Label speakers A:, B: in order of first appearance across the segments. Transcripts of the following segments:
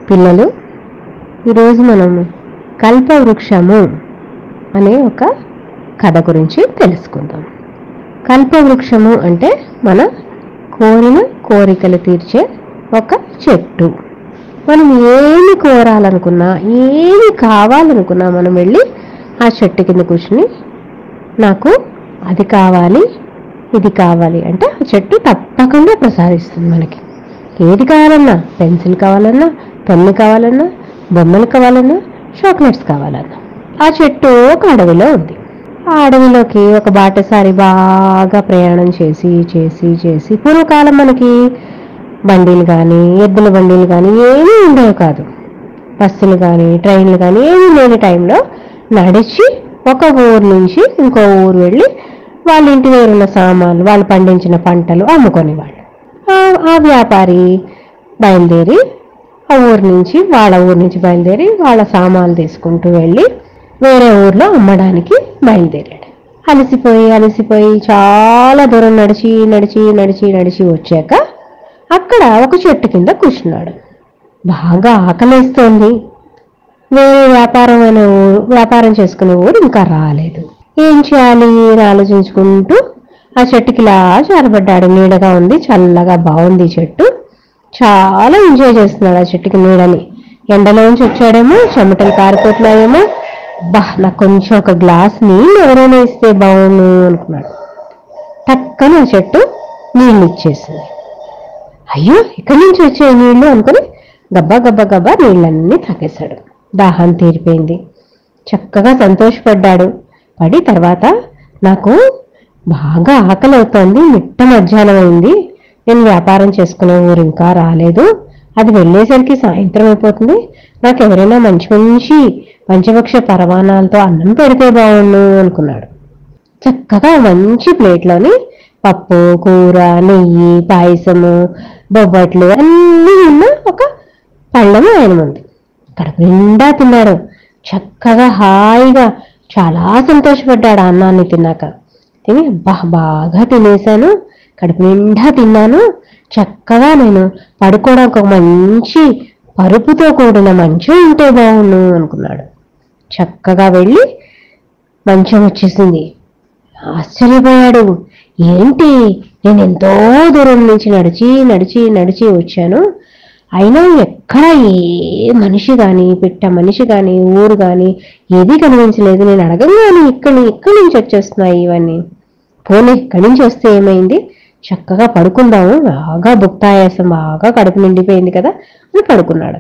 A: పిల్లలు ఈరోజు మనము కల్పవృక్షము అనే ఒక కథ గురించి తెలుసుకుందాం కల్పవృక్షము అంటే మన కోరిన కోరికలు తీర్చే ఒక చెట్టు మనం ఏమి కోరాలనుకున్నా ఏమి కావాలనుకున్నా మనం వెళ్ళి ఆ చెట్టు కింద కూర్చుని నాకు అది కావాలి ఇది కావాలి అంటే ఆ చెట్టు తప్పకుండా ప్రసాదిస్తుంది మనకి ఏది కావాలన్నా పెన్సిల్ కావాలన్నా పెన్ను కావాలన్నా బొమ్మలు కావాలన్నా చాక్లెట్స్ కావాలన్నా ఆ చెట్టు ఒక అడవిలో ఉంది ఆ అడవిలోకి ఒక బాటసారి బాగా ప్రయాణం చేసి చేసి చేసి పూర్వకాలం మనకి బండిలు కానీ ఎద్దుల బండిలు కానీ ఏమీ ఉండేవి కాదు బస్సులు కానీ ట్రైన్లు కానీ ఏమీ లేని టైంలో నడిచి ఒక ఊరు నుంచి ఇంకో ఊరు వెళ్ళి వాళ్ళ ఇంటి దగ్గర ఉన్న సామాన్లు వాళ్ళు పండించిన పంటలు అమ్ముకునేవాళ్ళు ఆ- ఆ వ్యాపారి బయలుదేరి ఆ ఊరు నుంచి వాళ్ళ ఊరు నుంచి బయలుదేరి వాళ్ళ సామాన్లు తీసుకుంటూ వెళ్ళి వేరే ఊర్లో అమ్మడానికి బయలుదేరాడు అలసిపోయి అలసిపోయి చాలా దూరం నడిచి నడిచి నడిచి నడిచి వచ్చాక అక్కడ ఒక చెట్టు కింద కూర్చున్నాడు బాగా ఆకలేస్తోంది వేరే వ్యాపారమైన ఊరు వ్యాపారం చేసుకునే ఊరు ఇంకా రాలేదు ఏం చేయాలి అని ఆలోచించుకుంటూ ఆ చెట్టుకి ఇలా జారబడ్డాడు నీడగా ఉంది చల్లగా బాగుంది ఈ చెట్టు చాలా ఎంజాయ్ చేస్తున్నాడు ఆ చెట్టుకి నీడని ఎండలోంచి వచ్చాడేమో చెమటలు కారిపోతున్నాయేమో బా నాకు కొంచెం ఒక గ్లాస్ నీళ్ళు ఎవరైనా ఇస్తే బాగుండు అనుకున్నాడు టక్కన ఆ చెట్టు నీళ్ళు ఇచ్చేసింది అయ్యో ఇక్కడి నుంచి వచ్చే నీళ్లు అనుకుని గబ్బా గబ్బా గబ్బా నీళ్ళన్నీ తాగేశాడు దాహం తీరిపోయింది చక్కగా సంతోషపడ్డాడు పడి తర్వాత నాకు బాగా ఆకలి అవుతోంది మిట్ట మధ్యాహ్నం అయింది నేను వ్యాపారం చేసుకునే ఊరు ఇంకా రాలేదు అది వెళ్ళేసరికి సాయంత్రం అయిపోతుంది నాకు ఎవరైనా మంచి మంచి పంచభక్ష పరమాణాలతో అన్నం పెడితే బాగుండు అనుకున్నాడు చక్కగా మంచి ప్లేట్లోని పప్పు కూర నెయ్యి పాయసము బొబ్బట్లు అన్నీ ఉన్న ఒక పళ్ళము ఆయన ముందు కడుపు నిండా తిన్నాడు చక్కగా హాయిగా చాలా సంతోషపడ్డాడు ఆ అన్నాన్ని తిన్నాక తిని అబ్బా బాగా తినేశాను కడుపు నిండా తిన్నాను చక్కగా నేను పడుకోవడానికి ఒక మంచి పరుపుతో కూడిన మంచం ఉంటే బాగుండు అనుకున్నాడు చక్కగా వెళ్ళి మంచం వచ్చేసింది ఆశ్చర్యపోయాడు ఏంటి నేను ఎంతో దూరం నుంచి నడిచి నడిచి నడిచి వచ్చాను అయినా ఎక్కడ ఏ మనిషి కానీ పిట్ట మనిషి కానీ ఊరు కానీ ఏది కనిపించలేదు నేను అడగంగానే ఇక్కడి ఇక్కడి నుంచి వచ్చేస్తున్నాయి ఇవన్నీ పోనీ ఇక్కడి నుంచి వస్తే ఏమైంది చక్కగా పడుకుందాము బాగా బుక్తాయాసం బాగా కడుపు నిండిపోయింది కదా అని పడుకున్నాడు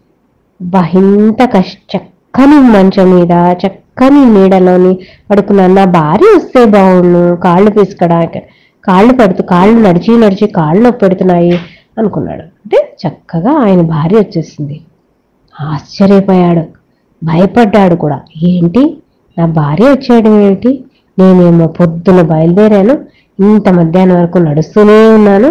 A: బా ఇంత కష్ట చక్కని మంచం మీద చక్కని నీడలోని పడుకున్నాను నా భార్య వస్తే బాగుండు కాళ్ళు పిసుకడానికి కాళ్ళు పడుతూ కాళ్ళు నడిచి నడిచి కాళ్ళు నొప్పి పెడుతున్నాయి అనుకున్నాడు అంటే చక్కగా ఆయన భార్య వచ్చేసింది ఆశ్చర్యపోయాడు భయపడ్డాడు కూడా ఏంటి నా భార్య వచ్చేయడం ఏంటి నేనేమో పొద్దున బయలుదేరాను ఇంత మధ్యాహ్నం వరకు నడుస్తూనే ఉన్నాను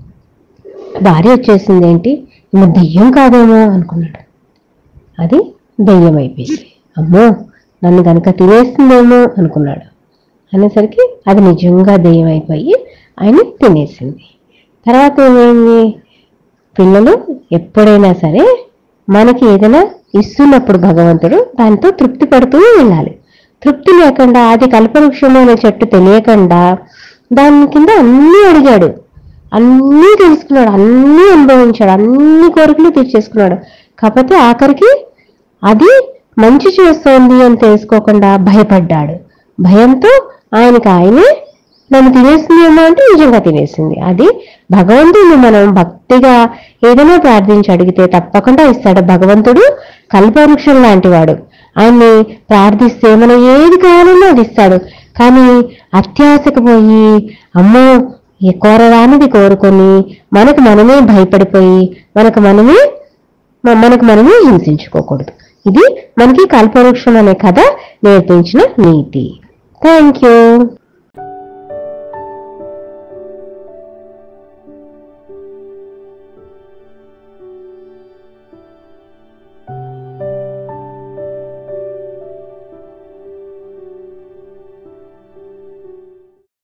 A: భార్య వచ్చేసింది ఏంటి ఈమె దెయ్యం కాదేమో అనుకున్నాడు అది దెయ్యం అయిపోయింది అమ్మో నన్ను గనక తినేస్తుందేమో అనుకున్నాడు అనేసరికి అది నిజంగా దెయ్యం అయిపోయి ఆయన తినేసింది తర్వాత ఏమైంది పిల్లలు ఎప్పుడైనా సరే మనకి ఏదైనా ఇస్తున్నప్పుడు భగవంతుడు దాంతో తృప్తి పడుతూ వెళ్ళాలి తృప్తి లేకుండా అది కల్పవృక్షము అనే చెట్టు తెలియకుండా దాని కింద అన్నీ అడిగాడు అన్నీ తెలుసుకున్నాడు అన్నీ అనుభవించాడు అన్ని కోరికలు తీర్చేసుకున్నాడు కాకపోతే ఆఖరికి అది మంచి చేస్తోంది అని తెలుసుకోకుండా భయపడ్డాడు భయంతో ఆయనకి ఆయనే నన్ను తినేసిందేమో అంటే నిజంగా తినేసింది అది భగవంతుడిని మనం భక్తిగా ఏదైనా ప్రార్థించి అడిగితే తప్పకుండా ఇస్తాడు భగవంతుడు కల్పవృక్షం లాంటి వాడు ఆయన్ని ప్రార్థిస్తే మనం ఏది కావాలన్నా అది ఇస్తాడు కానీ అత్యాశకు పోయి అమ్మో ఈ కోరరానిది కోరుకొని మనకు మనమే భయపడిపోయి మనకు మనమే మ- మనకు మనమే హింసించుకోకూడదు ఇది మనకి కల్పవృక్షం అనే కథ నేర్పించిన నీతి థ్యాంక్ యూ